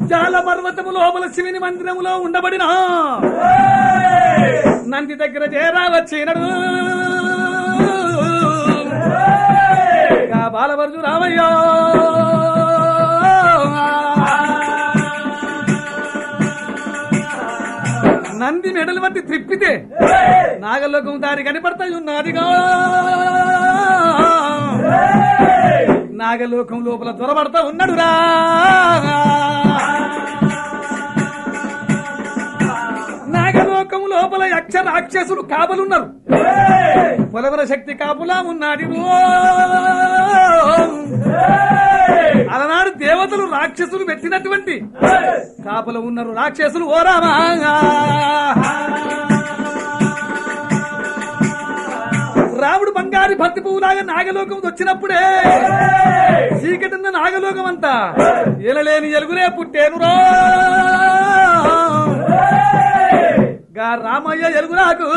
జాల పర్వతము లోపల శివుని మందిరములో ఉండబడిన నంది దగ్గర చేరా వచ్చినడు ఆ బాలవరజు రామయ్యో నంది మెడలు బట్టి త్రిప్పితే నాగలోకం దారి కనపడతాయి ఉన్నదిగా నాగలోకం లోపల దొరబడతా ఉన్నాడు రా నాగలోకం లోపల యక్ష రాక్షసులు కాపలున్నారు పొలవర శక్తి కాపులా ఉన్నాడు అలనాడు దేవతలు రాక్షసులు పెట్టినటువంటి కాపలు ఉన్నారు రాక్షసులు ఓ రామా రాముడు బంగారు బంతి పువ్వులాగా నాగలోకం వచ్చినప్పుడే చీకటిన్న నాగలోకం అంతా ఎలలేని ఎలుగురే పుట్టేనురా గా రామయ్య ఎలుగురాకు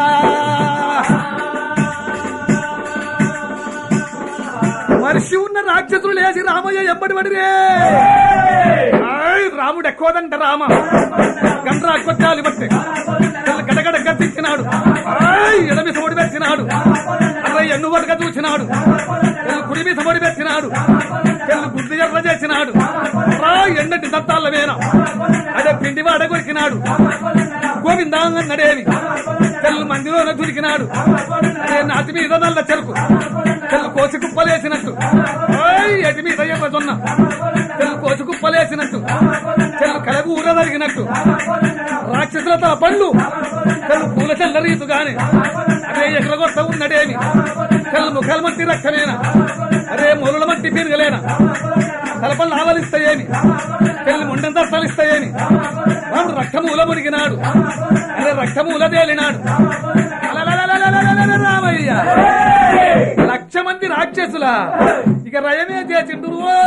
మనిషి ఉన్న రాక్షసులు లేచి రామయ్య ఎంబడి పడిరే ఆయ్, రాముడు ఎక్కువదంట రామ గండ్రా కొట్టాలి బట్టి తెల్ల గడగడ గట్టించినాడు ఆయ్, ఎడమి సోడి పెట్టినాడు అరవై ఎన్ను వడక చూసినాడు తెల్లు కుడి మీద సోడి పెట్టినాడు తెల్లు గుడ్డు ఎర్ర చేసినాడు రా ఎండటి దత్తాల వేన అదే పిండి వాడ కొరికినాడు గోవిందా అన్నడేవి తెల్లు మందిలోన దురికినాడు అదే నాటి మీద నల్ల చెరుకు తెల్లు కోసి కుప్పలేసినట్టు ఓయ్, ఎటి మీద ఎర్ర జొన్న తెల్లు కోసి కుప్పలేసినట్టు తెల్లు కలగు ఊర జరిగినట్టు రాక్షసులతో పళ్ళు తెల్లు పూల చెల్ల రీతుగానే అదే ఎగరగొట్ట ఉన్నడేమి తెల్లు ముఖాల మట్టి రక్తమేనా అరే మొలుల మట్టి పెరగలేనా తలపళ్ళు ఆవలిస్తాయేమి తెల్లు ముండంతా తలిస్తాయేమి వాడు రక్తమూల మునిగినాడు అరే రక్తమూల తేలినాడు అలలలలలలలలల రామయ్య లక్ష మంది రాక్షసుల ఇక రయమే చేసిండు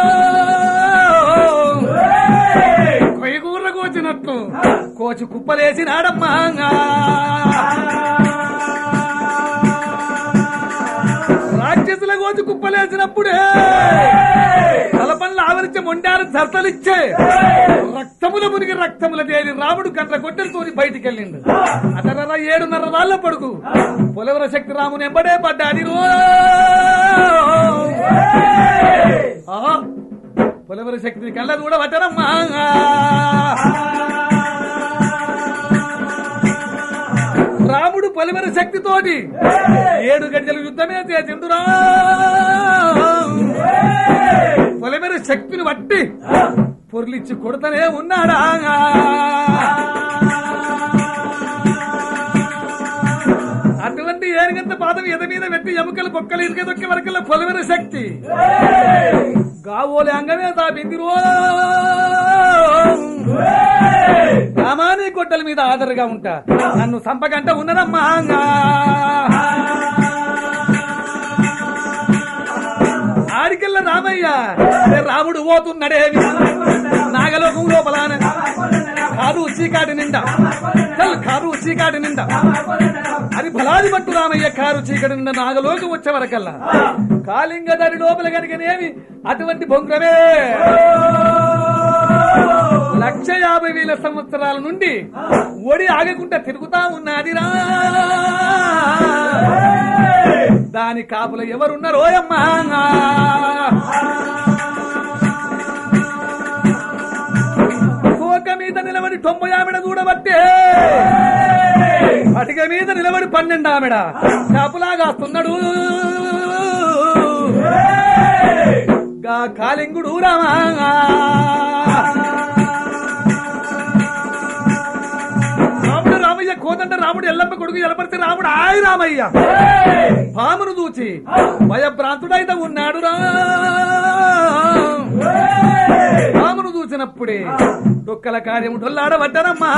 కొయ్యగూర కోచినట్టు కోచి కుప్పలేసినాడమ్మా రాక్షసుల కోచి కుప్పలేసినప్పుడే తలపల్ల ఆవరించి మొండారు సర్తలిచ్చే రక్తముల మునిగి రక్తముల తేలి రాముడు కండ్ల గొడ్డలతోని బయటికి వెళ్ళిండు అతనర ఏడున్నర వాళ్ళ పడుకు పొలవర శక్తి రాముని ఎంబడే పడ్డాడి రో ఆహా, పొలవర శక్తి కళ్ళ కూడా పట్టరమ్మా రాముడు పొలిమర శక్తితోటి ఏడు గంటల యుద్ధమే చేసిండురా పొలిమర శక్తిని బట్టి పొర్లిచ్చి కొడతనే ఉన్నాడా అటువంటి ఏనుగంత పాదం ఎద మీద పెట్టి ఎముకలు బొక్కలు ఇరుక దొక్కే వరకల్లా పొలిమర శక్తి గావోలే అంగమే తాపింది రో రామాని గొడ్డల మీద ఆదరగా ఉంటా నన్ను సంపగంట ఉన్నదమ్మా ఆడికెళ్ళ రామయ్య ఏ రాముడు పోతున్నాడేమి నాగలోకం లోపలాన కారు చీకాటి నిండా చల్ కారు చీకాటి నిండా అది ఫలాది పట్టు రామయ్య కారు చీకటి నిండా నాగలోకం వచ్చే వరకల్లా కాలింగ దాని లోపల కనుకనేమి అటువంటి బొంగమే లక్ష యాభై వేల సంవత్సరాల నుండి ఒడి ఆగకుండా తిరుగుతా ఉన్నదిరా దాని కాపుల ఎవరున్నారో అమ్మా కోక మీద నిలబడి తొంభై ఆమెడ చూడబట్టే పటిక మీద నిలబడి పన్నెండు ఆమెడ కాపులాగాస్తున్నాడు గా కాలింగుడు రామా రాముడు రామయ్య కోదండ రాముడు ఎల్లమ్మ కొడుకు ఎలపడితే రాముడు ఆయ రామయ్య పామును దూచి భయభ్రాంతుడైతే ఉన్నాడు రా పామును దూచినప్పుడే డొక్కల కార్యము డొల్లాడబడ్డరమ్మా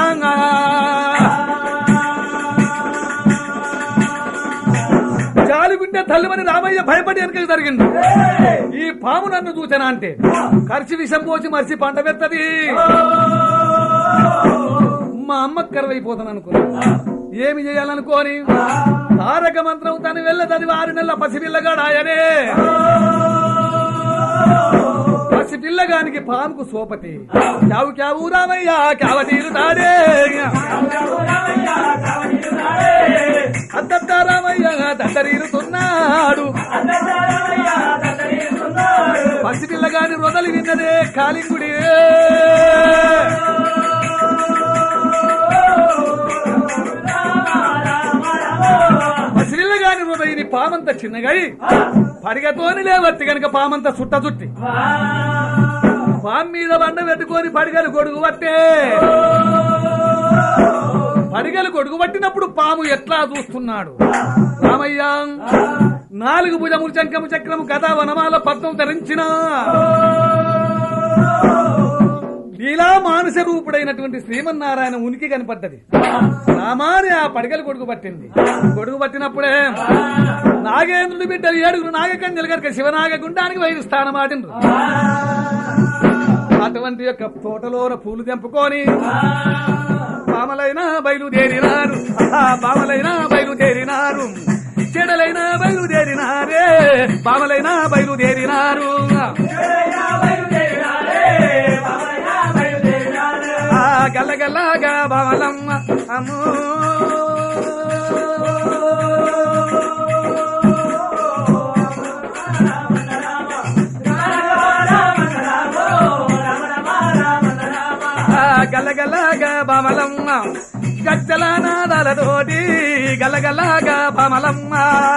జాలిగుంటే తల్లిమని రామయ్య భయపడి వెనకకి జరిగింది ఈ పాము నన్ను చూచనా అంటే కరిచి విషం పోసి మరిచి పంట పెత్తది మా అమ్మ కరువైపోతాను అనుకున్నా ఏమి చేయాలనుకోని తారక మంత్రం తను వెళ్ళదని ఆరు నెలల పసిపిల్లగాడాయనే పసి పిల్లగానికి పాముకు సోపతి క్యావు క్యావు రామయ్య క్యావ తీరుతాడే అద్దత్త రామయ్య దద్దరీరుతున్నాడు పసి పిల్లగాని రొదలు విన్నదే కాలింగుడి పసిపిల్లగాని హృదయని పామంత చిన్నగై పడిగతోని లేవత్తి గనక పామంత సుట్ట చుట్టి పాము మీద బండ పెట్టుకొని పడిగలు గొడుగు పట్టే పడిగలు గొడుగు పట్టినప్పుడు పాము ఎట్లా చూస్తున్నాడు రామయ్య నాలుగు భుజములు చంకము చక్రము గదా వనమాల పద్మం ధరించిన లీలా మానుష రూపుడైనటువంటి శ్రీమన్నారాయణ ఉనికి కనపడ్డది రామాని ఆ పడగలు గొడుగు పట్టింది గొడుగు పట్టినప్పుడే నాగేంద్రుడి బిడ్డలు ఏడుగురు నాగకన్యలు కనుక శివనాగ గుండానికి వైరు స్థానం ఆడిండ్రు అటువంటి యొక్క తోటలోన పూలు తెంపుకొని పామలైన బయలుదేరినారు ఆ పామలైన బయలుదేరినారు చెడలైన బయలుదేరినారే పామలైన బయలుదేరినారు ఆ గల్లగల్లగా బామలమ్మ అమ్మో ఆ గల్లగల్లగా బామలమ్మ గజ్జల నాదాలతోటి గల్లగల్లగా బామలమ్మ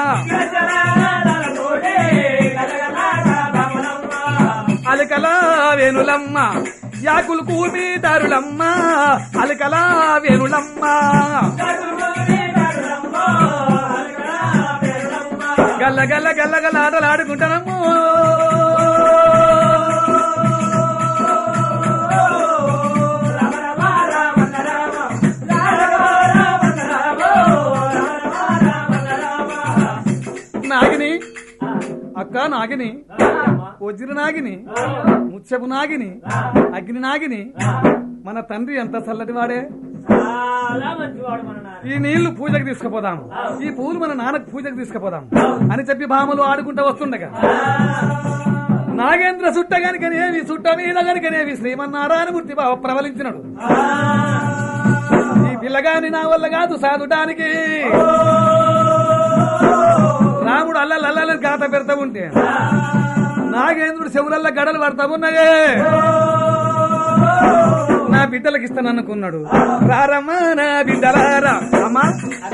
అలకలా వేణులమ్మ యాకులు కూమి దారులమ్మ అలకలా వేణులమ్మ గల్ల గల్ల గల్ల గల్ల ఆటలాడుకుంటానమ్ము నాగిని అక్క నాగిని వజ్ర నాగిని ముత్యపు నాగిని అగ్ని నాగిని మన తండ్రి ఎంత చల్లటి వాడే చాలా మంచివాడు మన నాన్న ఈ నీళ్లు పూజకు తీసుకుపోదాం ఈ పూలు మన నాన్నకు పూజకు తీసుకుపోదాం అని చెప్పి భామలు ఆడుకుంటూ వస్తుండగా నాగేంద్ర సుట్ట గనికనేవి సుట్ట మీద గనికనేవి శ్రీమన్నారాయణమూర్తి బావ ప్రబలించినడు ఈ పిల్లగాని నా వల్ల కాదు సాదుటానికి రాముడు అల్లల్లల్లని గాత పెడతా ఉంటే నాగేంద్రుడు చెవులల్ల గడలు పడతా ఉన్నాయే నా బిడ్డలకి ఇస్తాననుకున్నాడు రారమ్మా నా బిడ్డలారా అమ్మా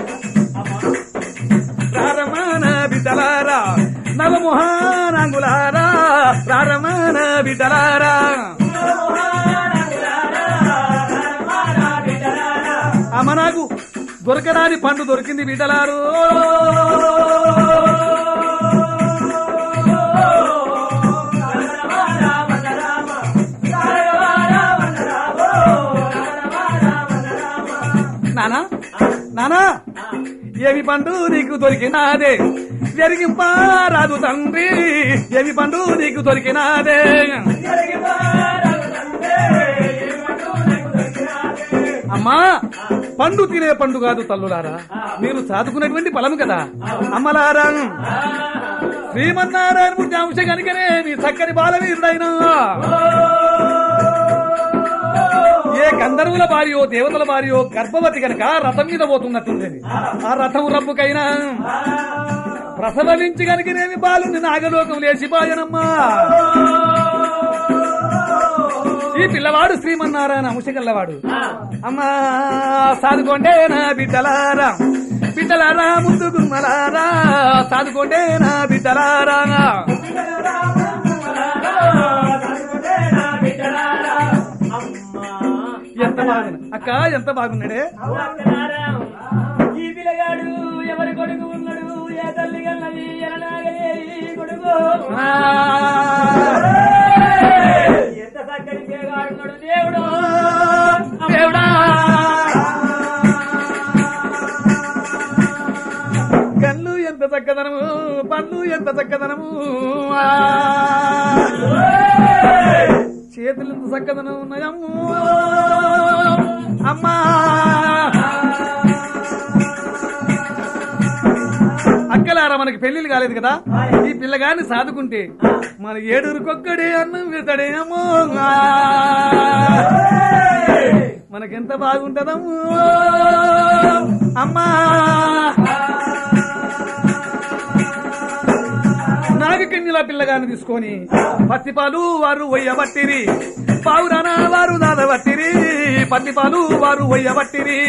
రారమ్మా నా బిడ్డలారా నవమోహానాంగులారా రారమ్మా నా బిడ్డలారా అమ్మ నాకు దొరకరాని పండు దొరికింది బిడ్డలారు నానా నానా ఏమి పండు నీకు దొరికినాదే జరిగింపా రాదు తండ్రి ఏమి పండు నీకు దొరికినాదే అమ్మా పండు తినే పండు కాదు తల్లులారా మీరు చదువుకున్నటువంటి ఫలము కదా అమ్మలారా శ్రీమన్నారాయణమూర్తి అంశ కనుకనే మీ చక్కని బాలవీరుడైనా ఏ గంధర్వుల భార్యో దేవతల భార్యో గర్భవతి కనుక రథం మీద పోతున్నట్టుంది ఆ రథం రబ్బుకైనా ప్రసవించి కనుకనేమి బాలుని నాగలోకం లేచిపోయనమ్మా ఈ పిల్లవాడు శ్రీమన్నారాయణ అంశగల్లవాడు అమ్మా సాదుకోండే నా బిడ్డలారా బిడ్డలారా ముందు గుమ్మలారా సాదుకోండే నా బిడ్డలారా ఎంత బాగున్నా అక్క ఎంత బాగున్నాడే ఈ పిల్లగాడు ఎవరి కొడుకు ఉన్నాడు ఏ తల్లి కన్నది ఎలనాగలే ఈ కొడుకు ఆ, ఎంత చక్కని పిల్లగాడున్నాడు దేవుడు దేవుడా కళ్ళు ఎంత చక్కదనము పళ్ళు ఎంత చక్కదనము ఆ, చేతులు ఎంత చక్కదనం ఉన్నాయమ్ము అమ్మా అక్కల పిల్లలారా మనకి పెళ్లిళ్ళు కాలేదు కదా ఈ పిల్లగాన్ని సాదుకుంటే మన ఏడుగురికొక్కడే అన్నం పెడతాడే అమ్మో మనకెంత బాగుంటదమ్మో అమ్మా నాగకన్యల పిల్లగాన్ని తీసుకొని పత్తిపాలు వారు ఒయ్యబట్టిరి పావురాన వారు దాదబట్టిరి పత్తిపాలు వారు ఒయ్యబట్టిరి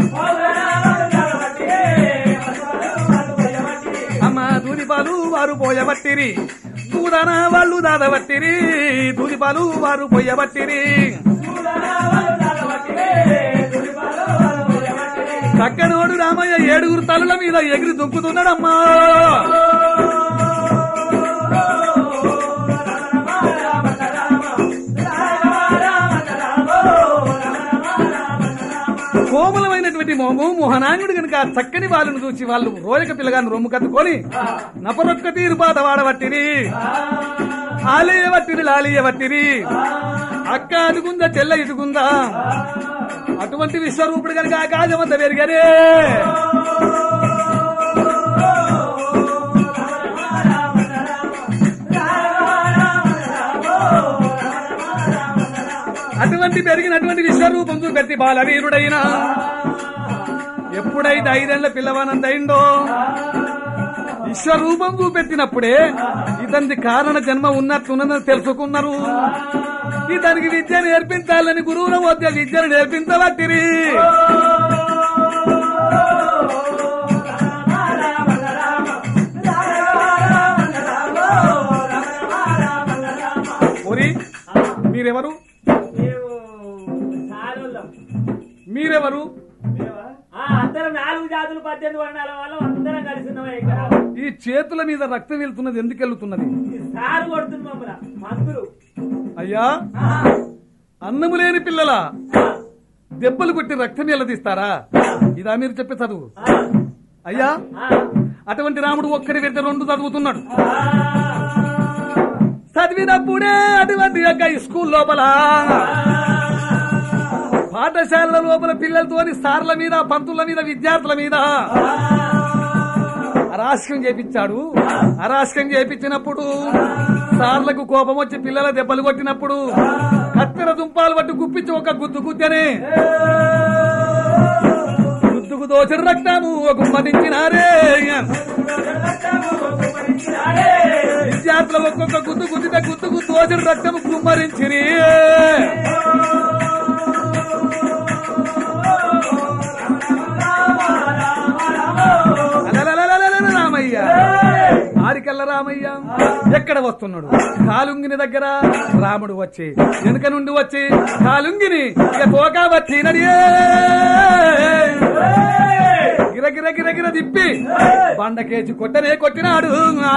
అమ్మ దూదిపాలు వారు పోయబట్టిరి దూదన వాళ్ళు దాదబట్టిరి దూదిపాలు వారు పోయబట్టిరి చక్కనోడు రామయ్య ఏడుగురు తలుల మీద ఎగిరి దుంకుతున్నాడమ్మా కోమలమైనటువంటి మోము మోహనాంగుడు కనుక ఆ చక్కని వాళ్ళను చూసి వాళ్ళు రోజక పిల్లగాన్ని రొమ్ము కత్తుకొని నపరొక్క తీరు పాట వాడబట్టిరి ఆలయ వట్టిరి లాలియ వట్టిరి అక్క అదుకుందా చెల్ల ఇటుకుందా అటువంటి విశ్వరూపుడు కనుక ఆకాశమంత పెరిగరే అటువంటి పెరిగినటువంటి విశ్వరూపం చూపెట్టి బాలవీరుడైన ఎప్పుడైతే ఐదేళ్ల పిల్లవానంత అయిందో విశ్వరూపం చూపెట్టినప్పుడే ఇతనికి కారణ జన్మ ఉన్నట్టున్నదని తెలుసుకున్నారు ఇతనికి విద్య నేర్పించాలని గురువుల వద్ద విద్యను నేర్పించబట్టిరి ఓరి మీరెవరు మేము నాలుగులం. మీరెవరు ఆ, అందరం నాలుగు జాతులు పద్దెనిమిది వర్ణాల వాళ్ళం అందరం కలిసి ఉన్నామే ఇక్కడ ఈ చేతుల మీద రక్తం వెళ్తున్నది ఎందుకు వెళ్తున్నది ఈ సారు కొడుతుంది మమ్మల్ని మందులు అయ్యా అన్నము లేని పిల్లల దెబ్బలు కొట్టి రక్తం ఎల్లదీస్తారా ఇదా మీరు చెప్పే చదువు అయ్యా అటువంటి రాముడు ఒక్కడి పెడితే రెండు చదువుతున్నాడు చదివినప్పుడే అటువంటి యొక్క ఈ స్కూల్ లోపల పాఠశాలల లోపల పిల్లలతోని సార్ల మీద పంతుల మీద విద్యార్థుల మీద అరాశకం చేపించాడు అరాశకం చేపించినప్పుడు సార్లకు కోపం వచ్చి పిల్లల దెబ్బలు కొట్టినప్పుడు కత్తెర దుంపాలు పట్టి గుప్పించి ఒక గుద్దు గుద్దనే గుద్దుకు దోచడు రక్తము గుమ్మరించినారే విద్యార్థుల ఒక్కొక్క గుద్దు గుద్దితే గుద్దుకు దోచడు రక్తము గుమ్మరించిరి అలలలలలల రామయ్య ఆరికల్ల రామయ్య ఎక్కడ వస్తున్నాడు కాలుంగిని దగ్గర రాముడు వచ్చి వెనుక నుండి వచ్చి కాలుంగిని ఇక తోక వచ్చినడి గిర గిర గిర గిర తిప్పి బండకేసి కొట్టనే కొట్టినాడు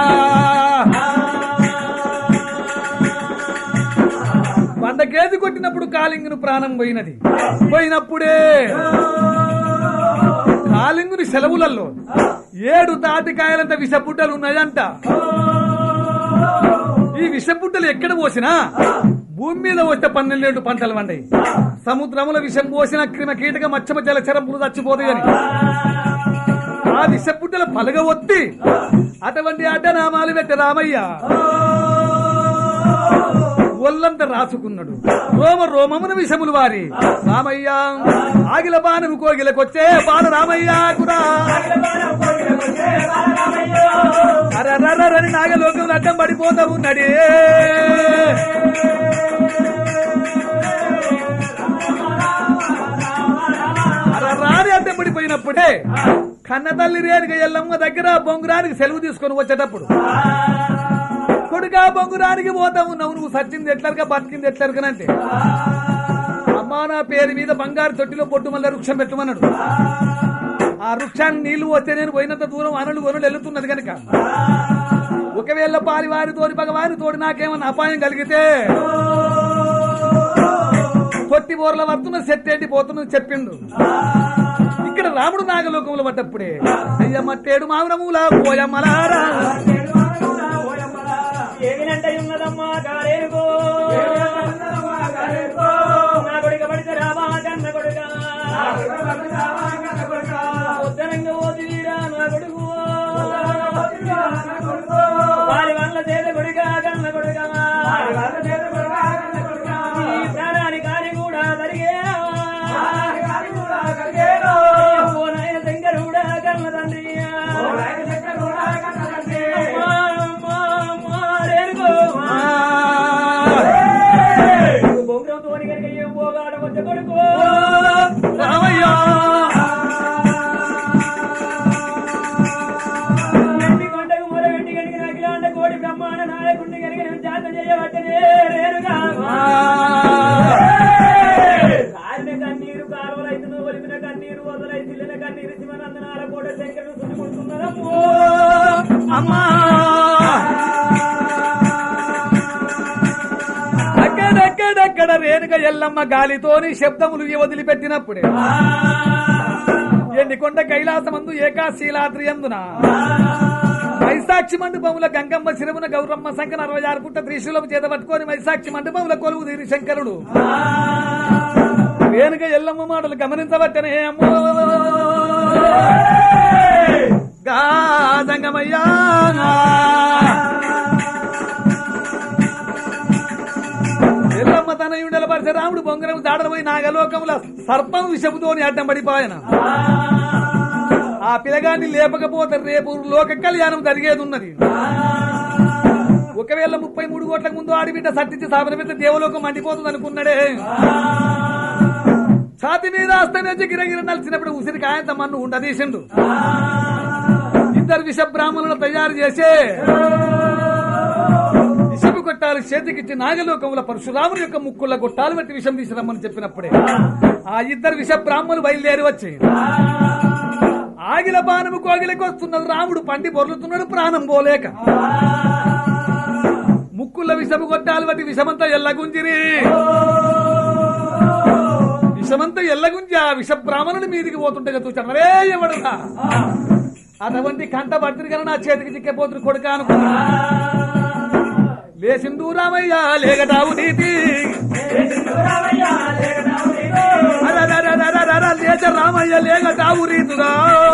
బండకేసి కొట్టినప్పుడు కాలింగును ప్రాణం పోయినది పోయినప్పుడే కాలింగుని సెలవులలో ఏడు తాటికాయలంత విషపుట్టలు ఉన్నాయంట ఈ విషపుట్టలు ఎక్కడ పోసినా భూమి మీద వచ్చే పన్నెండేడు పంటలు వండాయి సముద్రముల విషం పోసిన క్రిమ కీటక మచ్చమ జలచరములు చచ్చిపోతాయని ఆ విషపుట్టల పలగ ఒత్తి అటువంటి అడ్డనామాలు పెట్టి రామయ్య ఒళ్ళంతా రాసుకున్నాడు రోమ రోమమున విషములు వారి రామయ్య ఆగిల బాణము కోగిలకొచ్చే బాల రామయ్య కురా అరరరని నాగలోకం అడ్డం పడిపోతా ఉన్నాడే అరరాని అడ్డం పడిపోయినప్పుడే కన్న తల్లి రేణుగా ఎల్లమ్మ దగ్గర బొంగురానికి సెలవు తీసుకొని వచ్చేటప్పుడు కొడుకా బొంగురానికి పోతా ఉన్నావు నువ్వు సచ్చింది ఎట్లరుగా బతికింది ఎట్లరుగానంటే అమ్మా నా పేరు మీద బంగారు తొట్టిలో పొట్టు మళ్ళీ వృక్షం పెట్టమన్నాడు ఆ వృక్షాన్ని నీళ్లు వస్తే నేను పోయినంత దూరం అనలు కొనులు వెళ్తున్నది కనుక ఒకవేళ పాలి వారి తోడి పగవారి తోడి నాకేమన్నా అపాయం కలిగితే కొట్టి బోర్ల వస్తున్న సెట్టేటి పోతున్నది చెప్పిండు ఇక్కడ రాముడు నాగలోకంలో పడ్డప్పుడే అయ్యమ్మట్టేడు మావురములా పోయమ్మలారా ఏమినంటే ఉన్నదమ్మా కాలేరుకో నా కొడుక పడితే రామా కన్న కొడుక ఉత్తరంగా ఓదిరా నా కొడుకు ఎక్కడెక్కడ రేణుక ఎల్లమ్మ గాలితోని శబ్దములు వదిలిపెట్టినప్పుడే ఎన్నికొండ కైలాసమందు ఏకాశీలాద్రి అందున వైశాక్షి మండపముల గంగమ్మ శిరమున గౌరమ్మ శంకర అరవై ఆరు పుట్ట త్రిశూలం చేత పట్టుకొని వైశాక్షి మండపముల కొలువు తీరి శంకరుడు రేణుక ఎల్లమ్మ మాటలు గమనించబట్టనే అమ్మో గా జంగమయ్యా ఎల్లమ్మ తనయుండల పరశురాముడు బొంగరం దాడలు పోయి నాగలోకముల సర్పం విషముతోని అడ్డం పడిపోయన ఆ పిల్లగాన్ని లేపకపోతే రేపు లోక కళ్యాణం జరిగేది ఉన్నది ఒకవేళ ముప్పై మూడు కోట్లకు ముందు ఆడిబిడ్డ సట్టించి సాపన మీద దేవలోకం మండిపోతుంది అనుకున్నాడే ఛాతి మీద అస్తమేసి గిరగిర నలిచినప్పుడు ఉసిరి కాయంత మన్ను ఉండదీసిండు ఇద్దరు విష బ్రాహ్మణులు తయారు చేసే విషపు కొట్టాలు చేతికిచ్చి నాగలోకముల పరశురాముని యొక్క ముక్కుల గొట్టాలు బట్టి విషం తీసుకురమ్మని చెప్పినప్పుడే ఆ ఇద్దరు విష బ్రాహ్మణులు బయలుదేరి వచ్చి ఆగిల బాణము కోగిలకు వస్తున్నది రాముడు పండి బొర్లుతున్నాడు ప్రాణం పోలేక ముక్కుల విషము కొట్టాలు బట్టి విషమంతా ఎల్లగుంజిరి విషమంతా ఎల్లగుంజి ఆ విష బ్రాహ్మణుడి మీదికి పోతుంటే చూచాడు అరే ఎవడురా అటువంటి కంట పట్టిన కన్నా నా చేతికి చిక్కపోతుడు కొడుక అనుకున్నా లేచిండు రామయ్య లేగటావు నీతి అరరరరరరర, లేచ రామయ్య లేగటావు రీతుగా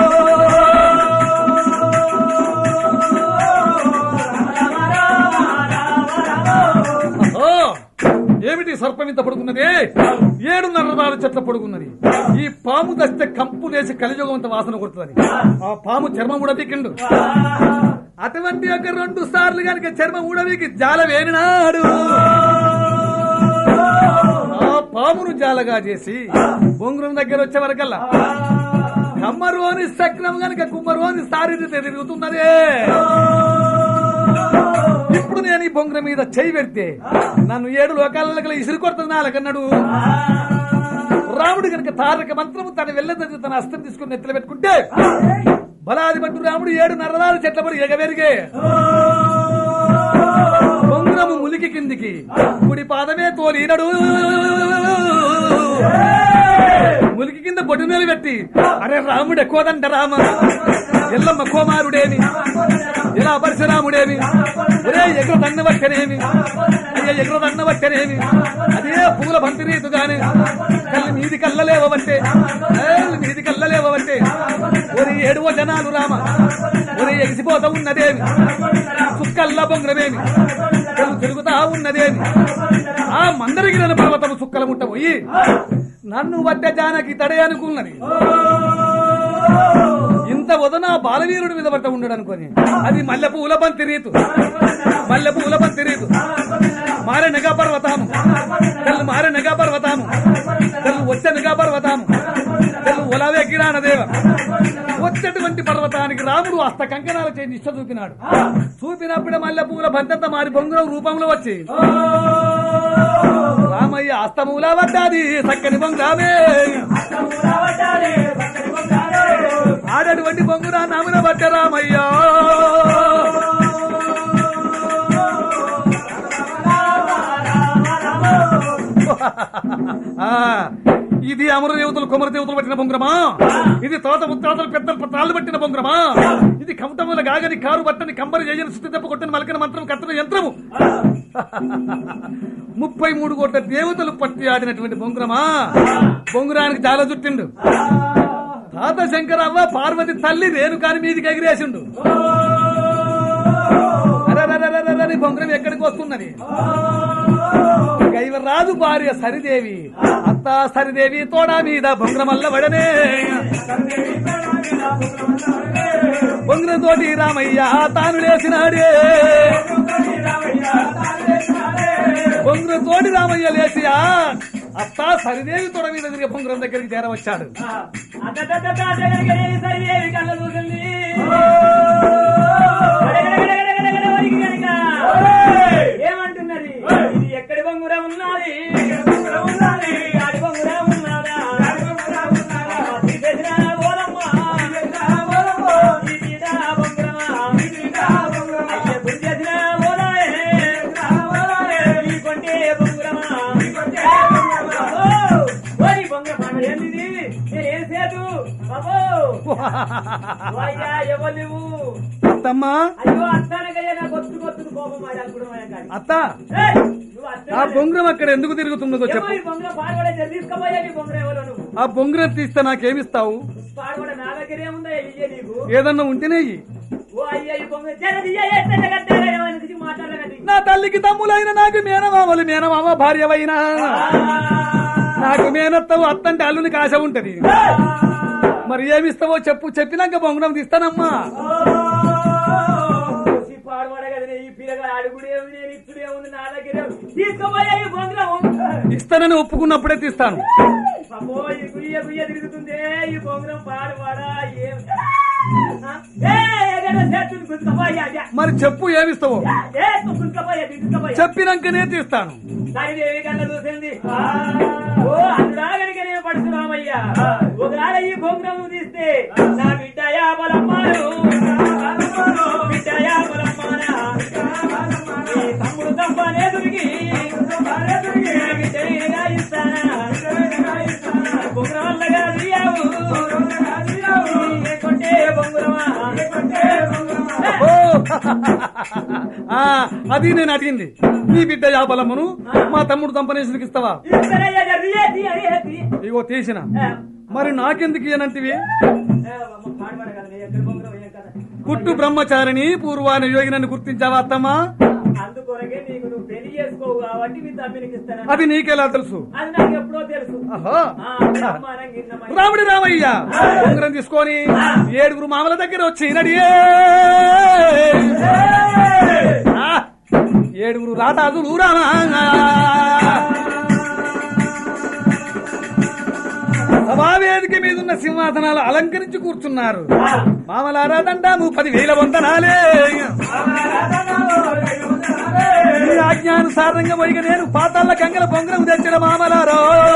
ఓ, ఏమిటి సర్పం ఇంత పడుకున్నది ఏడున్నర రాళ్ళ చెట్ల పడుకున్నది ఈ పాము దస్తే కంపు లేచి కలియుగం అంత వాసన కొడుతుంది ఆ పాము చర్మం ఉడబికిండు అటువంటి ఒక రెండు సార్లు కనుక చర్మం ఉడవికి జాల వేనినాడు ఆ పామును జాలగా చేసి బొంగురం దగ్గర వచ్చే వరకల్లా కమ్మరోని సక్రం గనక కుమ్మరోని సారి తిరుగుతున్నదే ఇప్పుడు నేను ఈ బొంగురం మీద చేయి పెడితే నన్ను ఏడు లోకాలలో ఇసురు కొడుతుంది నాలకన్నాడు రాముడు కనుక తారక మంత్రము తన వెళ్ళదని తన అస్తం తీసుకుని నెత్తిలో పెట్టుకుంటే బలాది పట్టు రాముడు ఏడు నరదాలు చెట్ల పడి ఎగవెరిగే బొంగురము ములికి కిందికి కుడి పాదమే తోలినడు ములికి కింద బొడ్డు మీద పెట్టి అరే రాముడు ఎక్కువదంట రామ ఎల్లమ్మ కోమారుడేమి ఇలా పరశురాముడేమి ఒరే ఎగురు దన్నవట్టనేమి అయ్య ఎగురు దన్నవట్టనేమి అదే పూల బంతి రీతుగానే కళ్ళు మీది కళ్ళలేవంటే మీది కళ్ళలేవంటే ఒరి ఏడువ జనాలు రామ ఒరి ఎగిసిపోతా ఉన్నదేమి చుక్కల్ల బొంగరమేమి కళ్ళు తిరుగుతా ఉన్నదేమి ఆ మందరిగిన పర్వతము చుక్కల ముట్ట పోయి నన్ను వడ్డ జానకి తడే అనుకున్నది ఇంత వదన బాలవీరుడి మీద పట్ట ఉండడు అనుకొని అది మల్లె పూల బంతి రీతు మల్లె పూల బంతి రీతు మారెనగా పర్వతాము తెల్లు మారెనగా పర్వతాము తెల్లు వచ్చనగా పర్వతాము తెల్లు ఒలవే కిరాణ దేవ వచ్చేటువంటి పర్వతానికి రాముడు హస్త కంకణాల చేసి ఇష్ట చూపినాడు చూపినప్పుడే మల్లె పూల బంతంతా మారి బొంగురం రూపంలో వచ్చి రామయ్య హస్తమూల పడ్డాది చక్కని బొంగరామే ఆడటువంటి బొంగురా నామిన పట్ట రామయ్యా ఆ, ఇది అమర దేవతలు కుమర దేవతలు పట్టిన బొంగురమా ఇది తోత ముత్తాతలు పెద్దలు పత్రాలు పట్టిన బొంగురమా ఇది కమటముల గాగని కారు బట్టని కంబరి చేయని శుద్ధి దెబ్బ కొట్టిన మలకన మంత్రం కత్తిన యంత్రము ముప్పై మూడు కోట్ల దేవతలు పట్టి ఆడినటువంటి బొంగురమా బొంగురానికి చాలా చుట్టిండు తాత శంకరవ్వ పార్వతి తల్లి రేణుకాని మీదికి ఎగిరేసిండు అరెరెరెరెరెరె, బొంగురం ఎక్కడికి వస్తున్నది గైవరాజు భార్య సరిదేవి అత్త సరిదేవి తోడా మీద బొంగురమల్ల వడనే బొంగురం తోటి రామయ్య తాను లేచినాడే బొంగురం తోటి రామయ్య లేచి ఆ అత్త సరిదేవి తోడ మీద తిరిగి బొంగురం దగ్గరికి చేరవచ్చాడు ఏమంటున్నది ఇది ఎక్కడి బొంగుర ఉన్నది ఆడి బొంగుర ఉన్నాడా తీసేసిన బోలమ్మ. ఇది నా బొంగురమా? అయ్య గుంజేసిన బోలాయే. ఈ కొంటే బొంగురమా? ఓ అయ్యా ఎవరు నువ్వు అత్తమ్మా అయ్యో అత్తానకయ్యా నాకు ఒత్తు కొత్తు కోపం ఆడి అనుకున్నావయ్యా కానీ అత్త ఏయ్, నువ్వు ఆ అత్తానే- బొంగురం అక్కడ ఎందుకు తిరుగుతున్నదో ఏమో చెప్పు ఈ బొంగరం పాడబడే జర తీసుకోపోయా నీ బొంగరం ఎవరో నువ్వు ఆ బొంగురం తీస్తే నాకేమిస్తావు పాడబడే నా దగ్గర ఏముందా ఇయ్యే నీకు ఏదన్నా ఉంటేనే ఇయ్యి. ఓ అయ్యా ఈ బొంగరం జర దియ్యా ఎట్లా కట్టారా ఏమని ఇది మాట్లాడగది నా తల్లికి తమ్ములైన నాకు మేనమామలు మేనమామ భార్యవైనా నాకు మేనత్తవు అత్తంటే అల్లునికి ఆశ ఉంటది మరి ఏమిస్తావో చెప్పు చెప్పినాక బొంగురం తీస్తానమ్మా పాడబడగది ఈ పిల్లగా అడుగుడే ఉంది నేను ఇచ్చుడే ఉంది నా దగ్గర తీసుకోపోయా ఈ బొంగరం ఇస్తానని ఒప్పుకున్నప్పుడే తీస్తాను అమ్మో ఈ గుయ్య గుయ్య తిరుగుతుందే ఈ బొంగరం పాడవాడా ఏం ఏ ఏదైనా చేతులు గుంజుకపోయా మరి చెప్పు ఏమిస్తావో ఏ గుంజుకపోయా గుంజుకపోయా చెప్పినాకనే తీస్తాను సరిదేవి కళ్ళ చూసింది ఓ అందులాగనిక నేను పడుతున్నామయ్యా ఒకవేళ ఈ బొంగరం తీస్తే నా బిడ్డ యాబలమ్మారు బిడ్డ యాబలమ్మారా ఈ తమ్ముడు తప్పనేదురికి బిడ్డ నేనుగా ఇస్తానా బొంగరం వల్లగా తీయావు లేకుంటే బొంగురమా ఓ! ఆ, అది నేను అడిగింది నీ బిడ్డ యాపలమ్మను మా తమ్ముడు దంపనేసునికి ఇస్తావా ఇస్తానయ్యా జరిగే తీయ తీయ ఇగో తీసిన మరి నాకెందుకు ఇయనంటివి పాడబడ కదా ఎక్కడ బొంగరం ఏం కదా పుట్టు బ్రహ్మచారిని పూర్వాన యోగినని గుర్తించావా అత్తమ్మా అందుకొరకే నీకు నువ్వు పెళ్లి చేసుకోవు కాబట్టి మీ తమ్మినికి ఇస్తాను అది నీకెలా తెలుసు అది నాకు ఎప్పుడో తెలుసు ఆహో. ఆ, బ్రహ్మాండం గిన్నమై. రాముడి రామయ్య ఉంగరం తీసుకొని ఏడుగురు మామల దగ్గర వచ్చి నడియే ఆ, ఏడుగురు రాటాదులు రామా సభావేదిక మీద ఉన్న సింహాసనాలు అలంకరించి కూర్చున్నారు మామలారా దండాము పదివేల వందనాలే ఈ ఆజ్ఞానుసారంగా పోయిక నేను పాతాళ్ళ గంగల పొంగరం తెచ్చిన మామలారో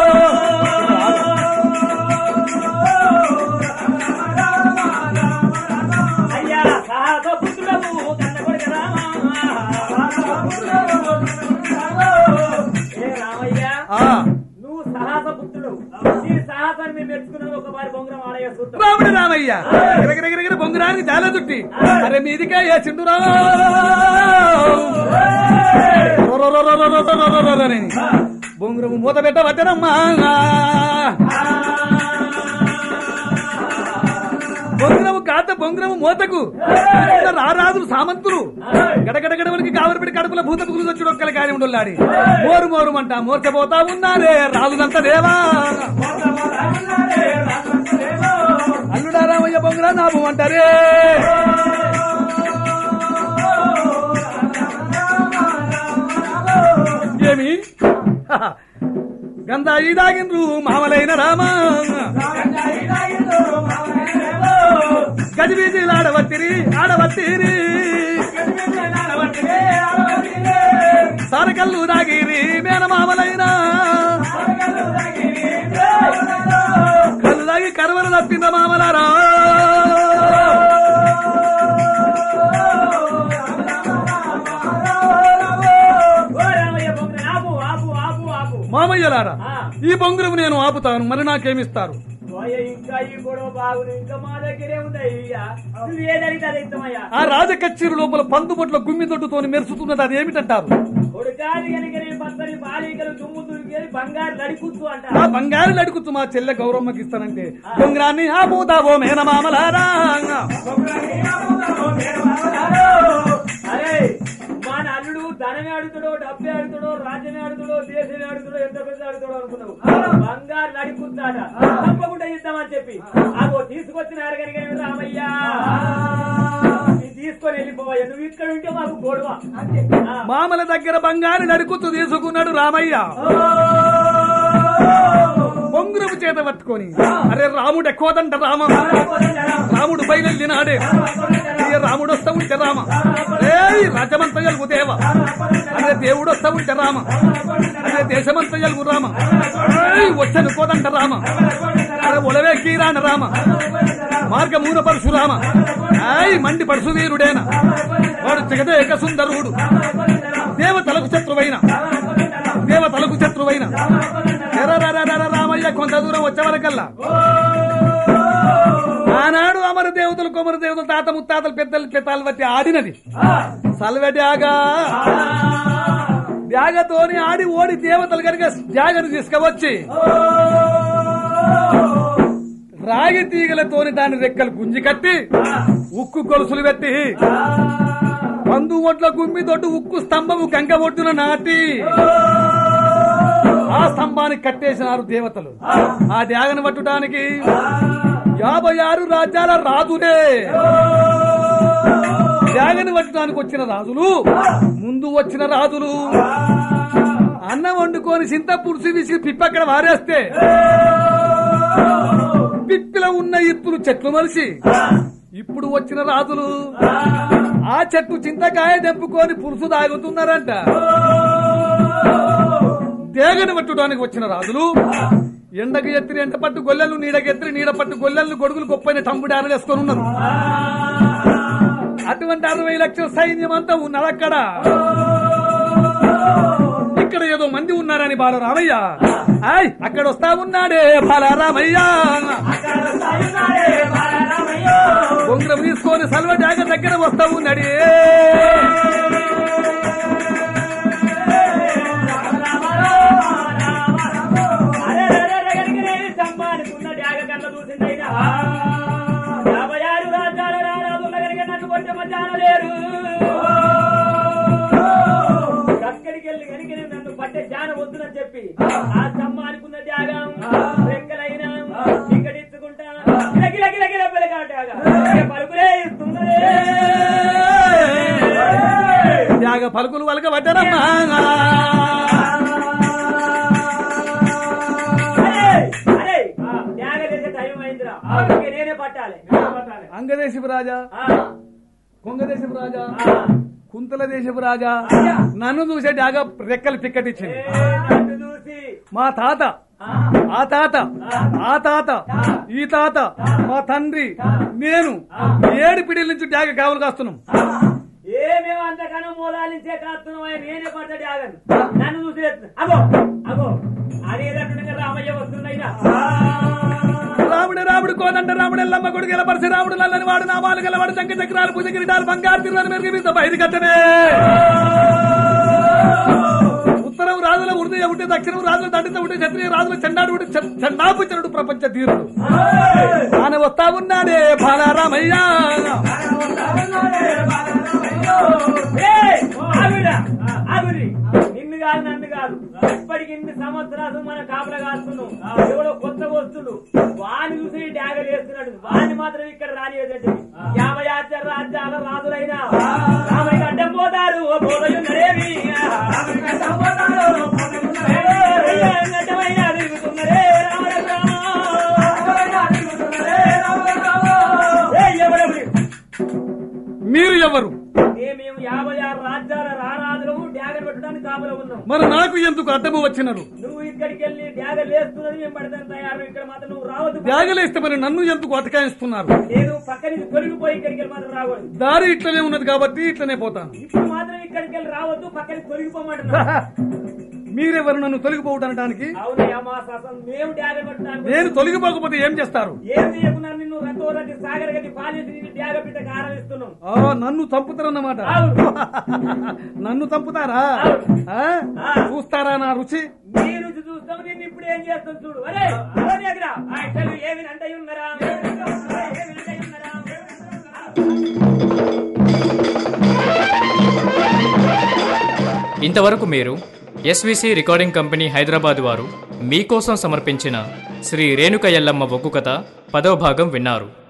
అయ్యా సాహస పుత్రుడవు కన్న కొడుక రామా ఏ రామయ్య ఆ, నువ్వు సాహస పుత్రుడు ఈ సాహసాన్ని మేము మెచ్చుకున్నది ఒక వారి బొంగరం ఆడయ్య సూత్రం రాముడి రామయ్య గిరగిరగిరగిర బొంగురానికి చాలా చుట్టి అరే మీదిగా ఏ చిండురా బొంగురము మూత పెట్ట పట్టనమ్మా బొంగురము కాత బొంగురము మూతకు ఇక్కడ రారాజులు సామంతులు గడగడ గడవలకి కావలపెట్టి కడుపుల భూత పుగులు వచ్చి ఒక్కల కార్యం ఉండొల్లాడి మోరు మోరుమంట మోర్చపోతా ఉన్నారే రాజులంత దేవా అల్లుడా రామయ్య బొంగురా నాబు అంటారే ఏమి గంధాయి దాగిండ్రు మామలైన రామా గజిబీజీ ఆడవత్తిరి ఆడవత్తిరి సారకల్లు దాగిరి మేనమామలైన కళ్ళు దాగి కరవలు తప్పింద మామలారా ఓ రామయ్య బొంగరం ఆపు ఆపు ఆపు ఆపు మామయ్యలారా ఆ. ఈ బొంగురము నేను ఆపుతాను మరి నాకేమిస్తారు ఓయ్ ఇంకా ఈ గొడవ బాగుంది ఇంకా మా దగ్గరే ఉన్నాయి ఇయ్య. నువ్వు ఏదడిగితే అది ఇస్తామయ్యా ఆ రాజ కచ్చేరు లోపల పందుబొట్ల గుమ్మి తొట్టుతోని మెరుస్తున్నది అది ఏమిటంటారు కొడుకాది కనుక నేను పచ్చని బాలికలు దుమ్ము దురిగేది బంగారు నడిపుచ్చు అంట ఆ బంగారు అడుగుతూ మా చెల్లె గౌరమ్మకి ఇస్తానంటే బొంగరాన్ని ఆపుతావో మేనమామలారా అరే మా నల్లుడు ధనమే అడుగుతాడో డబ్బే అడుగుతాడో రాజ్యమే అడుగుతాడో దేశమే అడుగుతాడో ఎంత పెద్ద అడుగుతాడో అనుకున్నావు బంగారు నడిపుచ్చాట తప్పకుండా ఇద్దామని చెప్పి అగో తీసుకొచ్చినారు కనుక ఏమి రామయ్యా ఇది తీసుకొని వెళ్ళిపోవయ్యా నువ్వు ఇక్కడ ఉంటే మాకు గొడవ అంతే ఆ. మామల దగ్గర బంగారు నడుకుతూ తీసుకున్నాడు రామయ్య బొంగురము చేత పట్టుకొని అరే రాముడు ఎక్కువదంట రామ రాముడు బయలునాడే అయ్య రాముడు వస్తా ఉంటే రామ ఏయ్ రాజమంత ఎలుగు దేవ అదే దేవుడు వస్తా ఉంటే రామ అదే దేశమంత ఎలుగు రామ ఏయ్ వచ్చను కోదంట రామ అరే ఒలవే కీరాన రామ మార్గమూన పరశురామ ఏయ్ మండి పరశు వీరుడేన వాడు జగదేక సుందరుడు దేవతలకు శత్రువైన దేవతలకు శత్రువైన ఎర్రరరరర రామయ్య కొంత దూరం వచ్చే వరకల్లా ఆనాడు ముత్తాతలు పెద్దలు పెతాలు బట్టి ఆడినది సల్వ డ్యాగ డ్యాగతోని ఆడి ఓడి దేవతలు కనుక డ్యాగను తీసుకువచ్చి రాగి తీగలతోని దాని రెక్కలు గుంజి కట్టి ఉక్కు కొలుసులు పెట్టి పందు ఒడ్ల గుమ్మి తోటి ఉక్కు స్తంభము గంగ ఒడ్డున నాటి ఆ స్తంభానికి కట్టేసినారు దేవతలు ఆ డ్యాగను పట్టుటానికి యాభై ఆరు రాజ్యాల రాజులే డ్యాగను పట్టడానికి వచ్చిన రాజులు ముందు వచ్చిన రాజులు అన్నం వండుకొని చింత పురుషు విసిగి పిప్పక్కడ వారేస్తే పిప్పిలో ఉన్న ఇత్తులు చెట్లు మలిసి ఇప్పుడు వచ్చిన రాజులు ఆ చెట్టు చింతకాయ దెంపుకొని పురుషు తాగుతున్నారంట తేగని పట్టడానికి వచ్చిన రాజులు ఎండకు ఎత్తిన ఎండ పట్టు గొల్లెలు నీడకు ఎత్తిన నీడ పట్టు గొల్లెలు గొడుగులు గొప్పైన టంబుడారు వేసుకొని ఉన్నారు అటువంటి అరవై లక్షల సైన్యం అంతా ఉన్నారు అక్కడ ఇక్కడ ఏదో మంది ఉన్నారని బాలరామయ్య ఆయ్ అక్కడ వస్తా ఉన్నాడే బాలరామయ్య ఉంగరం తీసుకొని సల్వ జాగ దగ్గర వస్తా ఉన్నాడే అరే అరే అరే గనుకనే సంపాదించుకున్న డ్యాగ కళ్ళ చూసిందైనా యాభై ఆరు రాజ్యాల రారాజుల గనుక నన్ను కొట్టే మధ్యాహ్న లేరు అక్కడికి వెళ్ళి గనుక నన్ను పట్టే జ్ఞానం వద్దునని చెప్పి ఆ స్తంభానికున్న త్యాగం రెక్కలైనా ఇక్కడిచ్చుకుంటా గిల గిల గిల పిలగాటాగా పలుకులే ఇస్తున్నదే త్యాగ పలుకులు వలక పడ్డారమ్మా అరే అరే త్యాగ చేసే టైం అయిందిరా అందుకే నేనే పట్టాలి పట్టాలి అంగదేశపు రాజా ఆ, కొంగదేశపు రాజా ఆ. కుంతల దేశపు రాజా నన్ను చూసే డాగ రెక్కలు పిక్కటిచ్చింది ఏ నన్ను చూసి మా తాత ఆ, ఆ తాత ఆ తాత ఈ తాత మా తండ్రి నేను ఏడు పిడిల నుంచి డాగ కావలు కాస్తున్నాం ఏమేమో అంతకన్నా మూలాలించే కాస్తున్నాం నేనే పడ్డాడు ఆగను నన్ను చూసి ఎత్తు. అగో అగో అదేదట్టుండగా రామయ్య వస్తుండయినా రాముడు రాముడు కోదండ రాముడు ఎల్లమ్మ కొడుకు ఎలపరిసి రాముడు నల్లని వాడు నామాలు గలవాడు చంక చక్రాలు భుజ కిరీటాలు బంగారు తిరువని మెరుగు మీద బయలు కట్టనే ఉత్తరం రాజుల ఉదయ ఉంటే దక్షిణం రాజుల దండిత ఉంటే క్షత్రియ రాజుల చెండాడు ఉంటే చండాపుచరుడు ప్రపంచ ధీరుడు ఆయన వస్తా ఉన్నాడే బాలరామయ్య ఏయ్, ఆగురా, ఆగురి. నిన్ను కాదు నన్ను కాదు ఇప్పటికి ఇన్ని సంవత్సరాలు మన కాపలా కాస్తున్నాం ఎవడో కొత్త వస్తుడు వాని చూసి డ్యాగలు వేస్తున్నాడు వాని మాత్రం ఇక్కడ రానియదండి యాభై ఆచార రాజ్యాల రాజులైనా రామయ్య అడ్డం పోతారు ఓ పోతయున్నరేవి అడ్డమైనా తిరుగుతున్నరే ఏయ్, ఎవరెవరు? మీరు ఎవరు మేము యాభై ఆరు రాజ్యాల రారాజులము డ్యాగలు పెట్టడానికి కాపలా ఉన్నాం మరి నాకు ఎందుకు అడ్డము వచ్చినారు నువ్వు ఇక్కడికి వెళ్ళి డ్యాగలు వేస్తున్నది మేము పడతాను తయారు ఇక్కడ మాత్రం నువ్వు రావద్దు త్యాగలేస్తే మరి నన్ను ఎందుకు అటకాయిస్తున్నారు నేను పక్క నుంచి తొలగిపోయి ఇక్కడికి వెళ్ళి మాత్రం రాకూడదు దారి ఇట్లనే ఉన్నది కాబట్టి ఇట్లనే పోతాను ఇప్పుడు మాత్రం ఇక్కడికి వెళ్ళి రావద్దు పక్కకి తొలగిపోమంటున్నా మీరెవరు నన్ను తొలగిపోవడానికి అవునయ్యా మా శాసనం మేము డ్యాగలు పెట్టడానికి నేను తొలగిపోకపోతే ఏం చేస్తారు ఏం చేయకుండా నిన్ను రథోరథి సాగర్ గట్టి పాలేసి నిన్ను డ్యాగ బిడ్డ కారం ఇస్తున్నాం ఆ, నన్ను చంపుతారన్నమాట అవును. నన్ను చంపుతారా ఆ? ఆ. చూస్తారా నా రుచి నీ రుచి చూస్తాం నేను ఇప్పుడు ఏం చేస్తాను చూడు అరే అరే దగ్గర అసలు ఏమి అంటే ఉన్నారా ఏమి అంటే ఉన్నారా ఇంతవరకు మీరు ఎస్విసి రికార్డింగ్ కంపెనీ హైదరాబాద్ వారు మీకోసం సమర్పించిన శ్రీ రేణుక ఎల్లమ్మ ఒగ్గు కథ పదవ భాగం విన్నారు